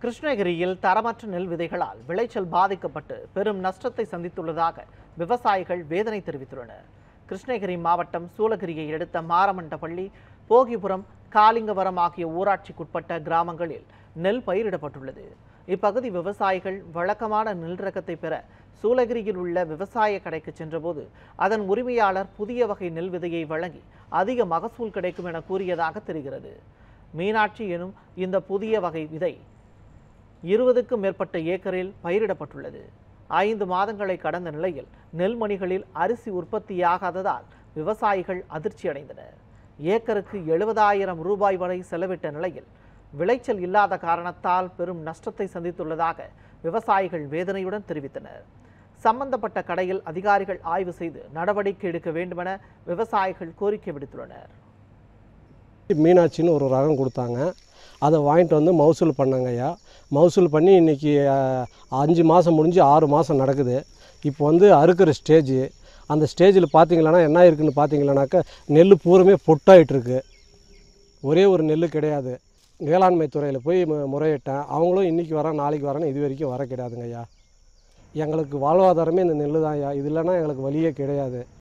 கிருஷ்ணகிரியில் தரமற்ற நெல் விதைகளால் விளைச்சல் பாதிக்கப்பட்டு பெரும் நஷ்டத்தை சந்தித்துள்ளதாக விவசாயிகள் வேதனை தெரிவித்துள்ளனர் கிருஷ்ணகிரி மாவட்டம் சூளகிரியை அடுத்த மாரமண்டபள்ளி போகிபுரம் காலிங்கவரம் ஆகிய ஊராட்சிக்குட்பட்ட கிராமங்களில் நெல் பயிரிடப்பட்டுள்ளது இப்பகுதி விவசாயிகள் வழக்கமான நெல் ரகத்தை பெற சூளகிரியில் உள்ள விவசாய கடைக்கு சென்றபோது அதன் உரிமையாளர் புதிய வகை நெல் விதையை வழங்கி அதிக மகசூல் கிடைக்கும் என கூறியதாக தெரிகிறது மீனாட்சி எனும் இந்த புதிய வகை விதை இருபதுக்கும் மேற்பட்ட ஏக்கரில் பயிரிடப்பட்டுள்ளது ஐந்து மாதங்களை கடந்த நிலையில் நெல்மணிகளில் அரிசி உற்பத்தியாகாததால் விவசாயிகள் அதிர்ச்சி அடைந்தனர் ஏக்கருக்கு எழுபதாயிரம் ரூபாய் வரை செலவிட்ட நிலையில் விளைச்சல் இல்லாத காரணத்தால் பெரும் நஷ்டத்தை சந்தித்துள்ளதாக விவசாயிகள் வேதனையுடன் தெரிவித்தனர் சம்பந்தப்பட்ட கடையில் அதிகாரிகள் ஆய்வு செய்து நடவடிக்கை எடுக்க வேண்டுமென விவசாயிகள் கோரிக்கை விடுத்துள்ளனர் மீனாட்சின்னு ஒரு ரகம் கொடுத்தாங்க அதை வாங்கிட்டு வந்து மகசூல் பண்ணாங்க ஐயா மகசூல் பண்ணி இன்றைக்கி அஞ்சு மாதம் முடிஞ்சு ஆறு மாதம் நடக்குது இப்போ வந்து அறுக்கிற ஸ்டேஜ் அந்த ஸ்டேஜில் பார்த்தீங்களன்னா என்ன இருக்குன்னு பார்த்தீங்களானாக்கா நெல் பூரமே பொட்டாயிட்டு இருக்கு ஒரே ஒரு நெல் கிடையாது வேளாண்மை துறையில் போய் மு- முறையிட்டேன் அவங்களும் இன்றைக்கி வரேன் நாளைக்கு வரேன்னு இது வரைக்கும் வர கிடையாதுங்க ஐயா எங்களுக்கு வாழ்வாதாரமே இந்த நெல் தான் ஐயா இது இல்லைன்னா எங்களுக்கு வழியே கிடையாது